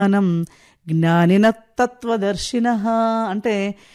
జ్ఞానం జ్ఞానిన తత్వదర్శిన అంటే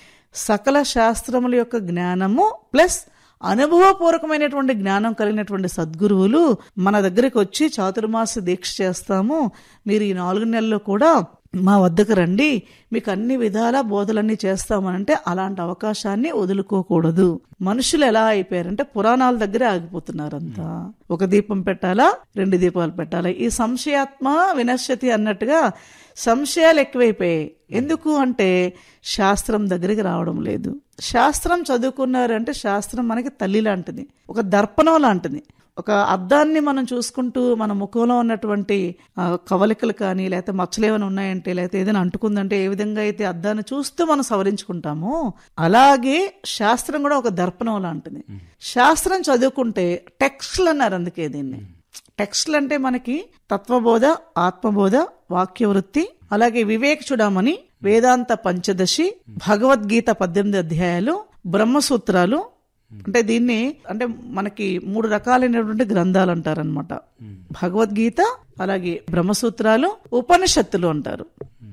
సకల శాస్త్రముల యొక్క జ్ఞానము ప్లస్ అనుభవపూర్వకమైనటువంటి జ్ఞానం కలిగినటువంటి సద్గురువులు మన దగ్గరికి వచ్చి చాతుర్మాస దీక్ష చేస్తాము మీరు ఈ నాలుగు నెలల్లో కూడా మా వద్దకు రండి మీకు అన్ని విధాల బోధలన్నీ చేస్తామనంటే అలాంటి అవకాశాన్ని వదులుకోకూడదు మనుషులు ఎలా అయిపోయారంటే పురాణాల దగ్గరే ఆగిపోతున్నారంతా ఒక దీపం పెట్టాలా రెండు దీపాలు పెట్టాలా ఈ సంశయాత్మ వినశ్యతి అన్నట్టుగా సంశయాలు ఎక్కువైపోయాయి ఎందుకు అంటే శాస్త్రం దగ్గరికి రావడం లేదు శాస్త్రం చదువుకున్నారు అంటే శాస్త్రం మనకి తల్లి లాంటిది ఒక దర్పణం లాంటిది ఒక అద్దాన్ని మనం చూసుకుంటూ మన ముఖంలో ఉన్నటువంటి ఆ, కవలికలు కానీ లేకపోతే మచ్చలు ఏమైనా ఉన్నాయంటే లేకపోతే ఏదైనా అంటుకుందంటే ఏ విధంగా అయితే అద్దాన్ని చూస్తూ మనం సవరించుకుంటామో అలాగే శాస్త్రం కూడా ఒక దర్పణం లాంటిది శాస్త్రం చదువుకుంటే టెక్స్ట్లు అన్నారు అందుకే దీన్ని టెక్స్ట్లు అంటే మనకి తత్వబోధ ఆత్మబోధ వాక్యవృత్తి అలాగే వివేక చూడమని వేదాంత పంచదశి భగవద్గీత పద్దెనిమిది అధ్యాయాలు బ్రహ్మసూత్రాలు అంటే దీన్ని అంటే మనకి మూడు రకాలైనటువంటి గ్రంథాలు అంటారనమాట భగవద్గీత అలాగే బ్రహ్మసూత్రాలు ఉపనిషత్తులు అంటారు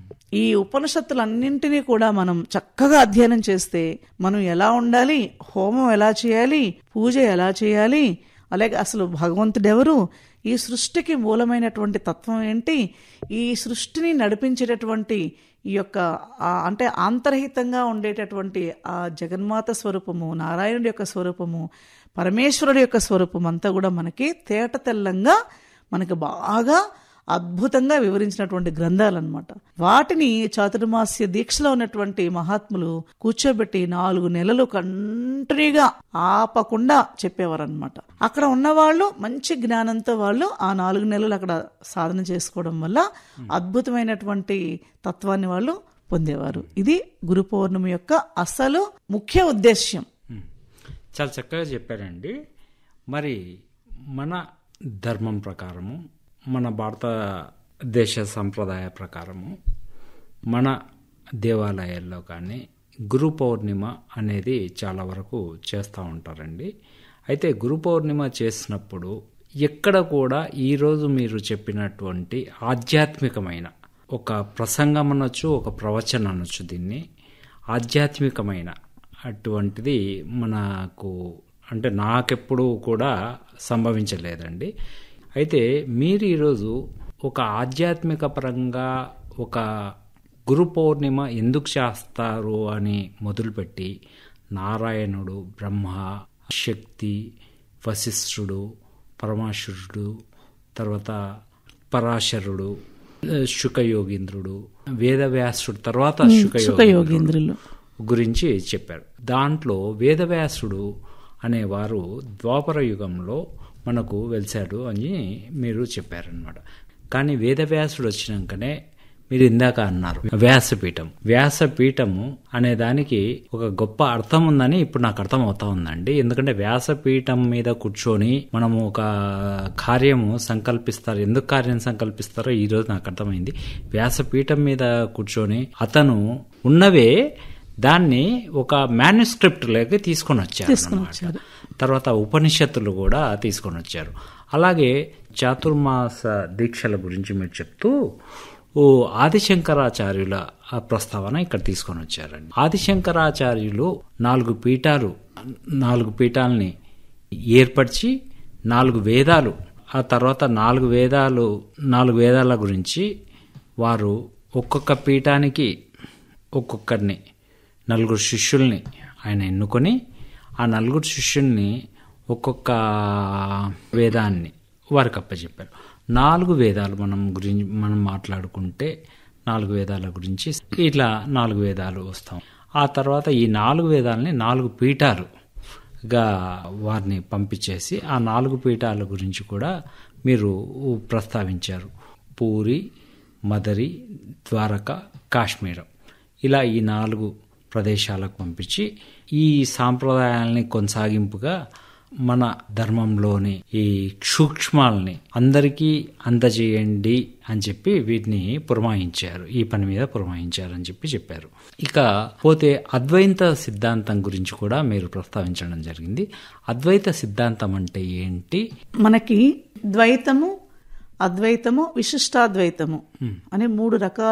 ఈ ఉపనిషత్తులన్నింటినీ కూడా మనం చక్కగా అధ్యయనం చేస్తే మనం ఎలా ఉండాలి హోమం ఎలా చేయాలి పూజ ఎలా చేయాలి అలాగే అసలు భగవంతుడెవరు ఈ సృష్టికి మూలమైనటువంటి తత్వం ఏంటి ఈ సృష్టిని నడిపించేటటువంటి ఈ యొక్క ఆ అంటే ఆంతర్హితంగా ఉండేటటువంటి ఆ జగన్మాత స్వరూపము నారాయణుడి యొక్క స్వరూపము పరమేశ్వరుడి యొక్క స్వరూపం అంతా కూడా మనకి తేట తెల్లంగా మనకి బాగా అద్భుతంగా వివరించినటువంటి గ్రంథాలన్నమాట వాటిని చాతుర్మాస్య దీక్షలో ఉన్నటువంటి మహాత్ములు కూర్చోబెట్టి నాలుగు నెలలు కంటిన్యూగా ఆపకుండా చెప్పేవారనమాట అక్కడ ఉన్నవాళ్ళు మంచి జ్ఞానంతో వాళ్ళు ఆ నాలుగు నెలలు అక్కడ సాధన చేసుకోవడం వల్ల అద్భుతమైనటువంటి తత్వాన్ని వాళ్ళు పొందేవారు ఇది గురు పౌర్ణమి యొక్క అసలు ముఖ్య ఉద్దేశ్యం చాలా చక్కగా చెప్పారండి మరి మన ధర్మం ప్రకారము మన భారతదేశ సంప్రదాయ ప్రకారము మన దేవాలయాల్లో కానీ గురు పౌర్ణిమ అనేది చాలా వరకు చేస్తూ ఉంటారండి అయితే గురు పౌర్ణిమ చేసినప్పుడు ఎక్కడ కూడా ఈరోజు మీరు చెప్పినటువంటి ఆధ్యాత్మికమైన ఒక ప్రసంగం అనొచ్చు ఒక ప్రవచనం అనొచ్చు దీన్ని ఆధ్యాత్మికమైన అటువంటిది మనకు అంటే నాకెప్పుడు కూడా సంభవించలేదండి అయితే మీరు ఈరోజు ఒక ఆధ్యాత్మిక పరంగా ఒక గురు పౌర్ణిమ ఎందుకు చేస్తారు అని మొదలుపెట్టి నారాయణుడు బ్రహ్మ శక్తి వశిష్ఠుడు పరమాశురుడు తర్వాత పరాశరుడు శుకయోగీంద్రుడు వేదవ్యాసుడు తర్వాత శుకయోగీంద్రుడు సుఖయోగేంద్రులు గురించి చెప్పారు దాంట్లో వేదవ్యాసుడు అనేవారు ద్వాపర యుగంలో మనకు వెలిశాడు అని మీరు చెప్పారనమాట కానీ వేదవ్యాసుడు వచ్చినాకనే మీరు ఇందాక అన్నారు వ్యాసపీఠం వ్యాసపీఠము అనే దానికి ఒక గొప్ప అర్థం ఉందని ఇప్పుడు నాకు అర్థం అవుతా ఉందండి ఎందుకంటే వ్యాసపీఠం మీద కూర్చొని మనము ఒక కార్యము సంకల్పిస్తారు ఎందుకు కార్యం సంకల్పిస్తారో ఈ రోజు నాకు అర్థమైంది వ్యాసపీఠం మీద కూర్చొని అతను ఉన్నవే దాన్ని ఒక మాన్యుస్క్రిప్ట్ లేక తీసుకొని వచ్చారు అన్నమాట. తర్వాత ఉపనిషత్తులు కూడా తీసుకొని వచ్చారు అలాగే చాతుర్మాస దీక్షల గురించి మీరు చెప్తూ ఓ ఆదిశంకరాచార్యుల ఆ ప్రస్తావన ఇక్కడ తీసుకొని వచ్చారండి ఆదిశంకరాచార్యులు నాలుగు పీఠాలు నాలుగు పీఠాలని ఏర్పరిచి నాలుగు వేదాలు ఆ తర్వాత నాలుగు వేదాలు నాలుగు వేదాల గురించి వారు ఒక్కొక్క పీఠానికి ఒక్కొక్కరిని నలుగురు శిష్యుల్ని ఆయన ఎన్నుకొని ఆ నలుగురు శిష్యుల్ని ఒక్కొక్క వేదాన్ని వారికి అప్పచెప్పారు నాలుగు వేదాలు మనం గురించి మనం మాట్లాడుకుంటే నాలుగు వేదాల గురించి ఇట్లా నాలుగు వేదాలు వస్తాం ఆ తర్వాత ఈ నాలుగు వేదాలని నాలుగు పీఠాలు గా వారిని పంపించేసి ఆ నాలుగు పీఠాల గురించి కూడా మీరు ప్రస్తావించారు పూరి మదరి ద్వారక కాశ్మీరం ఇలా ఈ నాలుగు ప్రదేశాలకు పంపించి ఈ సాంప్రదాయాలని కొనసాగింపుగా మన ధర్మంలోని ఈ సూక్ష్మాలని అందరికీ అందజేయండి అని చెప్పి వీటిని పురమాయించారు ఈ పని మీద పురమాయించారు అని చెప్పి చెప్పారు ఇక పోతే అద్వైత సిద్ధాంతం గురించి కూడా మీరు ప్రస్తావించడం జరిగింది అద్వైత సిద్ధాంతం అంటే ఏంటి మనకి ద్వైతము అద్వైతము విశిష్టాద్వైతము అనే మూడు రకాల